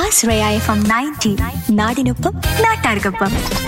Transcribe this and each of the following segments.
ആശ്രയ F M ninety നാടിനൊപ്പം നാട്ടാർക്കൊപ്പം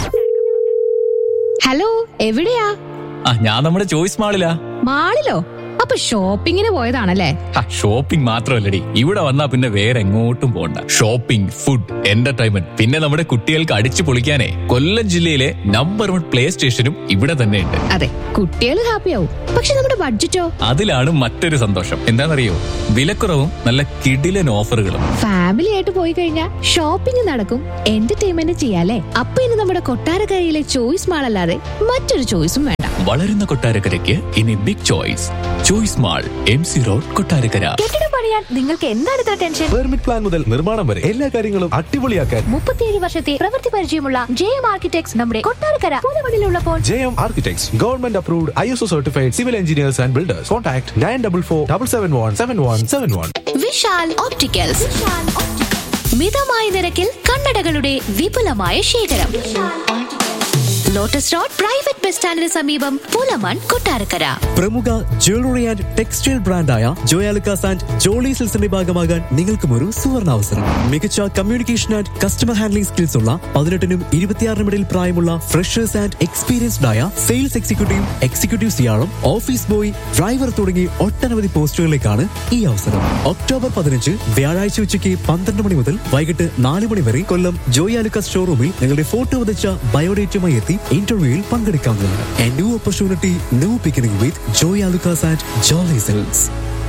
hello എവിടെയാ ആ ഞാൻ നമ്മുടെ ചോയ്സ് മാളിലാ മാളിലോ അപ്പൊ ഷോപ്പിങ്ങിന് പോയതാണല്ലേ ഷോപ്പിംഗ് മാത്രമല്ലടി ഇവിടെ വന്നാ പിന്നെ വേറെ എങ്ങോട്ടും പോണ്ട ഷോപ്പിംഗ് ഫുഡ് എന്റർടൈൻമെന്റ് പിന്നെ നമ്മുടെ കുട്ടികൾക്ക് അടിച്ചു പൊളിക്കാനേ കൊല്ലം ജില്ലയിലെ നമ്പർ വൺ പ്ലേ സ്റ്റേഷനും ഇവിടെ തന്നെയുണ്ട് അതെ കുട്ടികൾ ഹാപ്പിയാവും പക്ഷെ നമ്മുടെ ബഡ്ജറ്റോ അതിലാണ് മറ്റൊരു സന്തോഷം എന്താണെന്നറിയോ വിലക്കുറവും നല്ല കിടിലൻ ഓഫറുകളും ഫാമിലി ആയിട്ട് പോയി കഴിഞ്ഞാൽ ഷോപ്പിംഗ് നടക്കും എന്റർടൈൻമെന്റ് ചെയ്യാലേ അപ്പൊ ഇനി നമ്മുടെ കൊട്ടാരക്കരയിലെ ചോയ്സ് മാൾ അല്ലാതെ മറ്റൊരു ചോയ്സും വേണ്ട വളരുന്ന കൊട്ടാരക്കരയ്ക്ക് ഇനി big choice choice mall M C road Kottarakkara കെട്ടിടം പണിയാൻ നിങ്ങൾക്ക് എന്താണ് ഇത്ര ടെൻഷൻ പെർമിറ്റ് പ്ലാൻ മുതൽ നിർമ്മാണം വരെ എല്ലാ കാര്യങ്ങളും അടിപൊളിയാക്കാൻ മുപ്പത്തിയേഴ് വർഷത്തെ പ്രവൃത്തി പരിചയമുള്ള ജെ എം ആർക്കിടെക്ട്സ് നമ്മുടെ കൊട്ടാരക്കര പൂലമണിലുള്ളപ്പോൾ J M architects government approved I S O certified civil engineers and builders contact nine double four double seven one seven one seven one Vishal opticals മിതമായ നിരക്കിൽ കണ്ണടകളുടെ വിപുലമായ ശേഖരം ലോട്ടസ് റോഡ് പ്രൈവറ്റ് ബസ് സ്റ്റാൻഡിന് സമീപം പുലമൺ കൊട്ടാരക്കര പ്രമുഖ ജ്വല്ലറി ആൻഡ് ടെക്സ്റ്റൈൽ ബ്രാൻഡായ Joyalukkas and Jolly സിൽസിന്റെ ഭാഗമാകാൻ നിങ്ങൾക്കും ഒരു സുവർണാവസരം മികച്ച communication and customer handling skills ഉള്ള പതിനെട്ടിനും ഇരുപത്തിയാറിനും ഇടയിൽ പ്രായമുള്ള ഫ്രഷേഴ്സ് ആൻഡ് എക്സ്പീരിയൻസ്ഡ് ആയ സെയിൽസ് എക്സിക്യൂട്ടീവ് എക്സിക്യൂട്ടീവ് സിയാളും ഓഫീസ് ബോയ് ഡ്രൈവർ തുടങ്ങി ഒട്ടനവധി പോസ്റ്റുകളിലേക്കാണ് ഈ അവസരം ഒക്ടോബർ പതിനഞ്ച് വ്യാഴാഴ്ച ഉച്ചയ്ക്ക് പന്ത്രണ്ട് മണി മുതൽ വൈകിട്ട് നാല് മണി വരെ കൊല്ലം ജോയാലുക്കാസ് ഷോറൂമിൽ നിങ്ങളുടെ ഫോട്ടോ വധിച്ച ബയോഡേറ്റുമായി എത്തി ഇന്റർവ്യൂവിൽ പങ്കെടുക്കാവുന്നതാണ് a new opportunity new beginning with Joyalukkas and Jolly Silks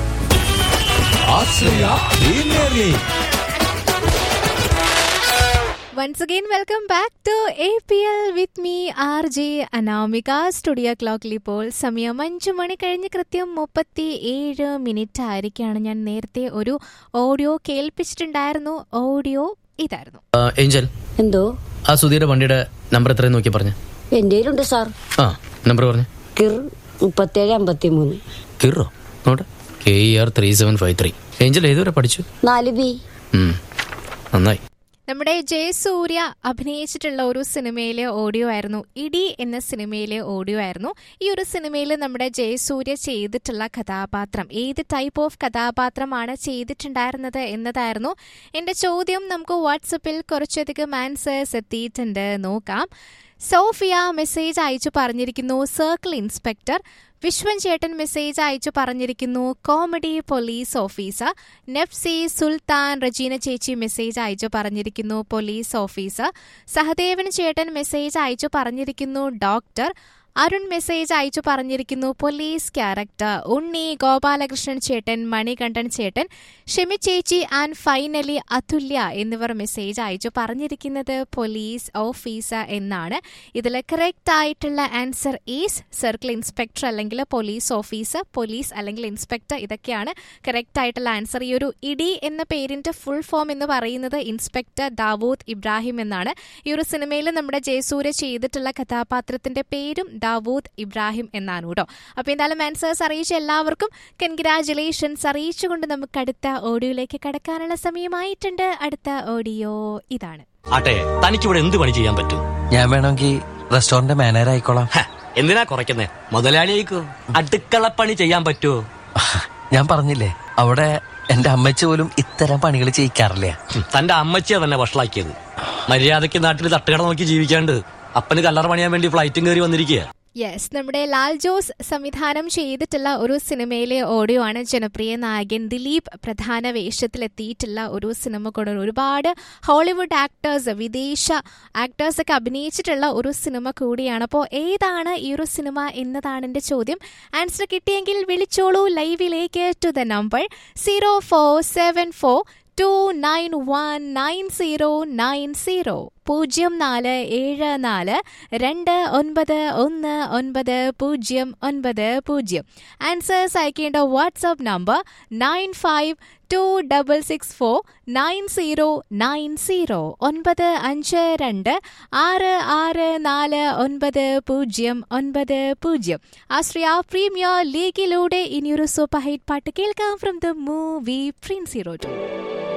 Once again, welcome back to APL with me, RJ Anamika studio ക്ലോക്കിൽ ഇപ്പോൾ സമയം അഞ്ചു മണി കഴിഞ്ഞ് കൃത്യം മുപ്പത്തി ഏഴ് മിനിറ്റ് ആയിരിക്കാണ് ഞാൻ നേരത്തെ ഒരു ഓഡിയോ കേൾപ്പിച്ചിട്ടുണ്ടായിരുന്നു ഓഡിയോ ഇതായിരുന്നു ആ, ഏഞ്ചൽ എന്തോ ആ സുധീയുടെ വണ്ടിയുടെ നമ്പർ എത്രയും നോക്കി പറഞ്ഞു എന്റെ കയ്യിലുണ്ട് സാർ ആ നമ്പർ പറഞ്ഞു കിർ മുപ്പത്തേഴ് അമ്പത്തി മൂന്ന് കിറോ നോട്ടെ K R three seven five three angel ഏതുവരെ പഠിച്ചു നാല് ബി ഉം, നന്നായി നമ്മുടെ ജയസൂര്യ അഭിനയിച്ചിട്ടുള്ള ഒരു സിനിമയിലെ ഓഡിയോ ആയിരുന്നു ഇടി എന്ന സിനിമയിലെ ഓഡിയോ ആയിരുന്നു ഈ ഒരു സിനിമയിൽ നമ്മുടെ ജയസൂര്യ ചെയ്തിട്ടുള്ള കഥാപാത്രം ഏത് ടൈപ്പ് ഓഫ് കഥാപാത്രമാണ് ചെയ്തിട്ടുണ്ടായിരുന്നത് എന്നതായിരുന്നു എൻ്റെ ചോദ്യം നമുക്ക് വാട്സപ്പിൽ കുറച്ചധികം ആൻസേഴ്സ് എത്തിയിട്ടുണ്ട് നോക്കാം സോഫിയ മെസ്സേജ് അയച്ചു പറഞ്ഞിരിക്കുന്നു സർക്കിൾ ഇൻസ്പെക്ടർ വിശ്വൻ ചേട്ടൻ മെസ്സേജ് അയച്ചു പറഞ്ഞിരിക്കുന്നു comedy police officer Nefsi Sultan Rajina ചേച്ചി മെസ്സേജ് അയച്ചു പറഞ്ഞിരിക്കുന്നു പോലീസ് ഓഫീസർ സഹദേവൻ ചേട്ടൻ മെസ്സേജ് അയച്ചു പറഞ്ഞിരിക്കുന്നു ഡോക്ടർ അരുൺ മെസ്സേജ് അയച്ചു പറഞ്ഞിരിക്കുന്നു പോലീസ് ക്യാരക്ടർ ഉണ്ണി ഗോപാലകൃഷ്ണൻ ചേട്ടൻ മണികണ്ഠൻ ചേട്ടൻ ഷെമി ചേച്ചി ആൻഡ് ഫൈനലി അതുല്യ എന്നിവർ മെസ്സേജ് അയച്ചു പറഞ്ഞിരിക്കുന്നത് പോലീസ് ഓഫീസർ എന്നാണ് ഇതിൽ കറക്റ്റ് ആയിട്ടുള്ള ആൻസർ ഈസ് സർക്കിൾ ഇൻസ്പെക്ടർ അല്ലെങ്കിൽ പോലീസ് ഓഫീസർ പോലീസ് അല്ലെങ്കിൽ ഇൻസ്പെക്ടർ ഇതൊക്കെയാണ് കറക്റ്റ് ആയിട്ടുള്ള ആൻസർ ഈ ഒരു ഇടി എന്ന പേരിന്റെ ഫുൾ ഫോം എന്ന് പറയുന്നത് ഇൻസ്പെക്ടർ ദാവൂദ് ഇബ്രാഹിം എന്നാണ് ഈ ഒരു സിനിമയിൽ നമ്മുടെ ജയസൂര്യ ചെയ്തിട്ടുള്ള കഥാപാത്രത്തിന്റെ പേരും ദാവൂദ് ഇബ്രാഹിം എന്നാണ് കേട്ടോ അപ്പൊ എന്തായാലും ആൻസേഴ്സ് അറിയിച്ച എല്ലാവർക്കും കൺഗ്രാചുലേഷൻസ് അറിയിച്ചുകൊണ്ട് നമുക്ക് അടുത്ത ഓഡിയോയിലേക്ക് കടക്കാനുള്ള സമയമായിട്ടുണ്ട് അടുത്ത ഓഡിയോ ഇതാണ് ആട്ടെ തനിക്കിവിടെ എന്ത് പണി ചെയ്യാൻ പറ്റും ഞാൻ വേണമെങ്കിൽ റെസ്റ്റോറന്റ് മാനേജർ ആയിക്കോളാം ഹ, എന്തിനാ കുറയ്ക്കുന്നേ മുതലാളിയായിക്കോ അടുക്കളപ്പണി ചെയ്യാൻ പറ്റുമോ ഞാൻ പറഞ്ഞില്ലേ അവിടെ എന്റെ അമ്മച്ചി പോലും ഇത്തരം പണികൾ ചെയ്യിക്കാറില്ല ഹും, തന്റെ അമ്മച്ചിയാ തന്നെ വഷളാക്കിയത് മര്യാദയ്ക്ക് നാട്ടിൽ തട്ടുകട നോക്കി ജീവിക്കാണ്ട് അപ്പന് കല്ലറ പണിയാൻ വേണ്ടി ഫ്ലൈറ്റും കയറി വന്നിരിക്കുക യെസ് നമ്മുടെ ലാൽ ജോസ് സംവിധാനം ചെയ്തിട്ടുള്ള ഒരു സിനിമയിലെ ഓഡിയോ ആണ് ജനപ്രിയ നായകൻ ദിലീപ് പ്രധാന വേഷത്തിലെത്തിയിട്ടുള്ള ഒരു സിനിമ കൂടെ ഒരുപാട് ഹോളിവുഡ് ആക്ടേഴ്സ് വിദേശ ആക്ടേഴ്സ് ഒക്കെ അഭിനയിച്ചിട്ടുള്ള ഒരു സിനിമ കൂടിയാണ് അപ്പോൾ ഏതാണ് ഈ ഒരു സിനിമ എന്നതാണ് എൻ്റെ ചോദ്യം ആൻസർ കിട്ടിയെങ്കിൽ വിളിച്ചോളൂ ലൈവിലേക്ക് to the number zero four seven four two nine one nine zero nine zero പൂജ്യം നാല് ഏഴ് നാല് രണ്ട് ഒൻപത് ഒന്ന് ഒൻപത് പൂജ്യം ഒൻപത് പൂജ്യം ആൻസേഴ്സ് അയക്കേണ്ട WhatsApp number nine five two double six four nine zero nine zero ഒൻപത് അഞ്ച് രണ്ട് ആറ് ആറ് നാല് ഒൻപത് പൂജ്യം ഒൻപത് പൂജ്യം ആശ്രയ പ്രീമിയർ ലീഗിലൂടെ ഇനിയൊരു സൂപ്പർ ഹിറ്റ് പാട്ട് കേൾക്കാം from the movie Prince zero to